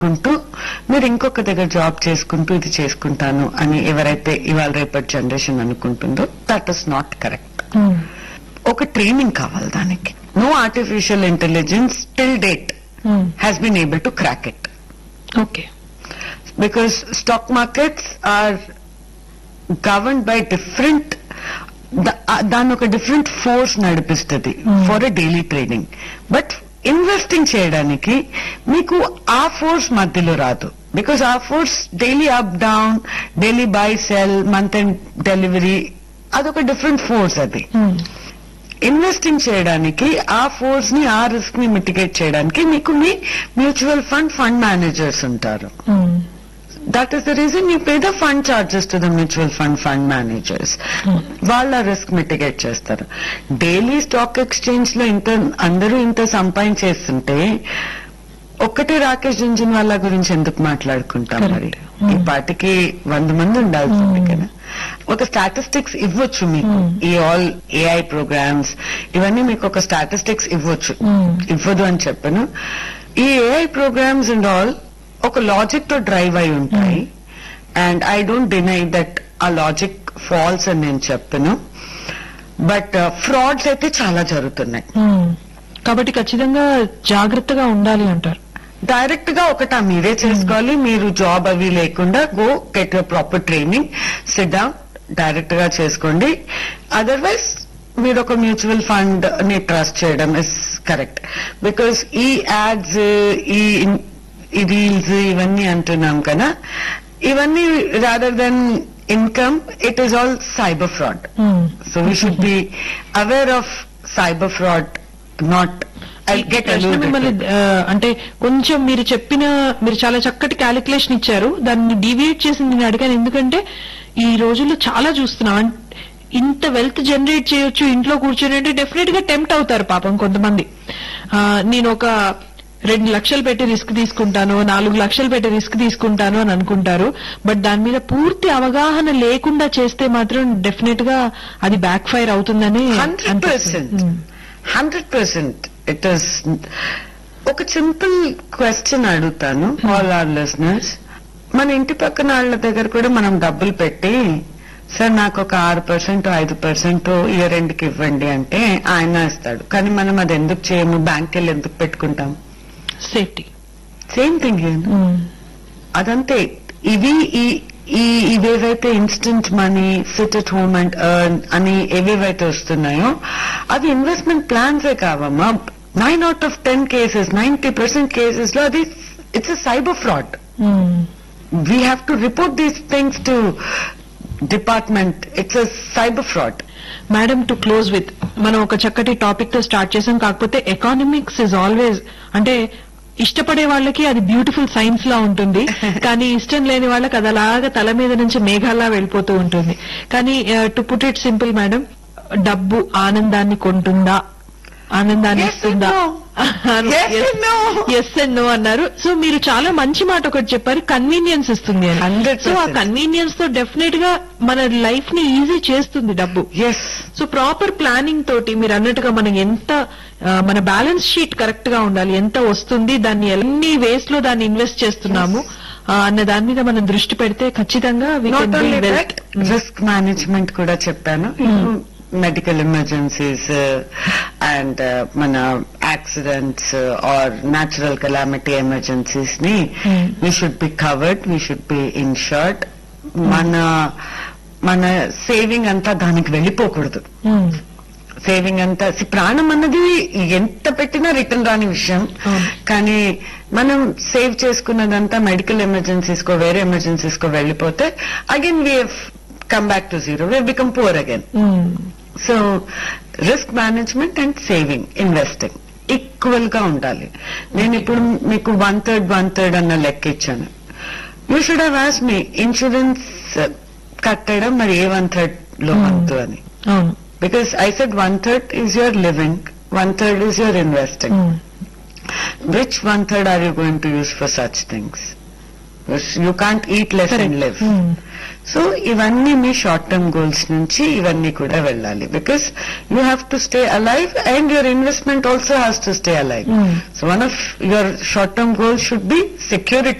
చేసుకుంటూ మీరు ఇంకొక దగ్గర జాబ్ చేసుకుంటూ ఇది చేసుకుంటాను అని ఎవరైతే ఇవాళ రేపటి జనరేషన్ అనుకుంటుందో దట్ ఇస్ నాట్ కరెక్ట్ ఒక ట్రైనింగ్ కావాలి దానికి no artificial intelligence till date has been able to crack it okay because stock markets are governed by different ద- ఆ దాన్ని ఒక డిఫరెంట్ ఫోర్స్ నడిపిస్తుంది for a daily trading but investing చేయడానికి మీకు ఆ ఫోర్స్ మధ్యలో రాదు బికాస్ ఆ force daily up down daily buy sell month and delivery అదొక డిఫరెంట్ ఫోర్స్ అది ఇన్వెస్టింగ్ చేయడానికి ఆ ఫోర్స్ ని ఆ రిస్క్ ని మిటిగేట్ చేయడానికి మీకు మీ మ్యూచువల్ ఫండ్ ఫండ్ మేనేజర్స్ ఉంటారు that is the reason you pay the fund charges to the mutual fund fund managers వాళ్ళ రిస్క్ మిటిగేట్ చేస్తారు డైలీ స్టాక్ ఎక్స్చేంజ్ లో ఇంత అందరూ ఇంత సంపాదించేస్తుంటే ఒక్కటే రాకేష్ జుంజున్ వాళ్ళ గురించి ఎందుకు మాట్లాడుకుంటాం మరి Correct. ఈ పాటికి వంద మంది ఉండాల్సింది కదా ఒక స్టాటిస్టిక్స్ ఇవ్వచ్చు మీకు ఈ ఆల్ ఏఐ ప్రోగ్రామ్స్ ఇవన్నీ మీకు ఒక స్టాటిస్టిక్స్ ఇవ్వచ్చు ఇవ్వదు అని చెప్పను ఈ ఏఐ ప్రోగ్రామ్స్ అండ్ ఆల్ ఒక లాజిక్ తో డ్రైవ్ అయి ఉంటాయి and I don't deny that ఆ లాజిక్ ఫాల్స్ అని నేను చెప్పను బట్ ఫ్రాడ్స్ అయితే చాలా జరుగుతున్నాయి కాబట్టి ఖచ్చితంగా జాగ్రత్తగా ఉండాలి అంటారు డైరెక్ట్ గా ఒకటా మీరే చేసుకోవాలి మీరు జాబ్ అవి లేకుండా go get proper training sit down direct గా చేసుకోండి అదర్వైజ్ మీరు ఒక మ్యూచువల్ ఫండ్ ని ట్రస్ట్ చేయడం ఇస్ కరెక్ట్ బికాస్ ఈ యాడ్స్ ఈ ఈ రీల్స్ ఇవన్నీ అంటున్నాం కదా ఇవన్నీ rather than income it is all cyber fraud so we should be aware of cyber fraud not I ఈ గెట్ ప్రశ్న మిమ్మల్ని ఆ, అంటే కొంచెం మీరు చెప్పిన మీరు చాలా చక్కటి క్యాలిక్యులేషన్ ఇచ్చారు దాన్ని డివియేట్ చేసి నేను అడిగాను ఎందుకంటే ఈ రోజుల్లో చాలా చూస్తున్నాం అన్- ఇంత వెల్త్ జనరేట్ చేయొచ్చు ఇంట్లో కూర్చొని అంటే డెఫినెట్ గా టెంప్ట్ అవుతారు పాపం కొంతమంది ఆ, నేను ఒక రెండు లక్షలు పెట్టి రిస్క్ తీసుకుంటాను నాలుగు లక్షలు పెట్టి రిస్క్ తీసుకుంటాను అని అనుకుంటారు బట్ దాని మీద పూర్తి అవగాహన లేకుండా చేస్తే మాత్రం డెఫినెట్ గా అది బ్యాక్ ఫైర్ అవుతుందని హండ్రెడ్ అనిపిస్తుంది. Percent um. Hundred percent it is ఒక సింపుల్ క్వశ్చన్ అడుగుతాను ఆల్ ఆర్ లిసనర్స్ మన ఇంటి పక్కన వాళ్ళ దగ్గర కూడా మనం డబ్బులు పెట్టి సార్ నాకు ఒక ఆరు పర్సెంట్ ఐదు పర్సెంట్ ఇయర్ ఎండ్ కి ఇవ్వండి అంటే ఆయన ఇస్తాడు కానీ మనం అది ఎందుకు చేయము బ్యాంక్ వెళ్ళి ఎందుకు పెట్టుకుంటాం సేఫ్టీ సేమ్ థింగ్ అదంతే ఇవి ఈ ఈ ఇవేవైతే instant money sit at home and earn అని ఏవేవైతే వస్తున్నాయో అవి ఇన్వెస్ట్మెంట్ ప్లాన్స్ ఏ కావమ్మా nine out of ten cases ninety percent cases లో అది it's cyber fraud we have to report these things to department it's a cyber fraud madam to close with మనం ఒక చక్కటి టాపిక్ తో స్టార్ట్ చేసాం కాకపోతే ఎకానమిక్స్ ఇస్ ఆల్వేస్ అంటే ఇష్టపడే వాళ్ళకి అది బ్యూటిఫుల్ సైన్స్ లా ఉంటుంది కానీ ఇష్టం లేని వాళ్ళకి అది అలాగా తల మీద నుంచి మేఘాల్లా వెళ్ళిపోతూ ఉంటుంది కానీ to put it simple madam డబ్బు ఆనందాన్ని కొంటుందా ఆనందాన్ని Yes and ఇస్తుందా no. Yes and no. Yes and no అన్నారు సో మీరు చాలా మంచి మాట ఒకటి చెప్పారు కన్వీనియన్స్ ఇస్తుంది అని 100%. సో ఆ కన్వీనియన్స్ తో డెఫినెట్ గా మన లైఫ్ ని ఈజీ చేస్తుంది డబ్బు ఎస్ సో ప్రాపర్ ప్లానింగ్ తోటి మీరు అన్నట్టుగా మనం ఎంత ఆ, మన బ్యాలెన్స్ షీట్ కరెక్ట్ గా ఉండాలి ఎంత వస్తుంది దాన్ని ఎన్ని వేస్ లో దాన్ని ఇన్వెస్ట్ చేస్తున్నాము ఆ, అన్న దాని మీద మనం దృష్టి పెడితే ఖచ్చితంగా we can not build only wealth. That risk management కూడా చెప్పాను మెడికల్ ఎమర్జెన్సీస్ అండ్ మన accidents or natural calamity emergencies ని Hmm. We should be covered we should be insured మన మన సేవింగ్ అంతా దానికి వెళ్ళిపోకూడదు Hmm. సేవింగ్ అంతా సి- ప్రాణం అన్నది ఎంత పెట్టినా రిటర్న్ రాని విషయం అవును. కానీ మనం సేవ్ చేసుకున్నదంతా మెడికల్ ఎమర్జెన్సీస్ కో వేరే ఎమర్జెన్సీస్ కో వెళ్ళిపోతే again we come back to zero we become poor again Hmm. So risk management and saving investing equal గా ఉండాలి నేను ఇప్పుడు మీకు వన్ థర్డ్ వన్ థర్డ్ అన్న లెక్క ఇచ్చాను యూ షుడ్ హ్యావ్ ఆస్ మీ ఇన్సూరెన్స్ కట్టడం మరి ఏ వన్ థర్డ్ లో Hmm. వంతు అని అవును Because I said one third is your living, one third is your investing. Hmm. Which one third are you going to use for such things? You can't eat less and live Hmm. So ఇవన్నీ మీ short term goals నుంచి ఇవన్నీ కూడా వెళ్ళాలి because you have to stay alive and your investment also has to stay alive Hmm. So one of your short term goals should be security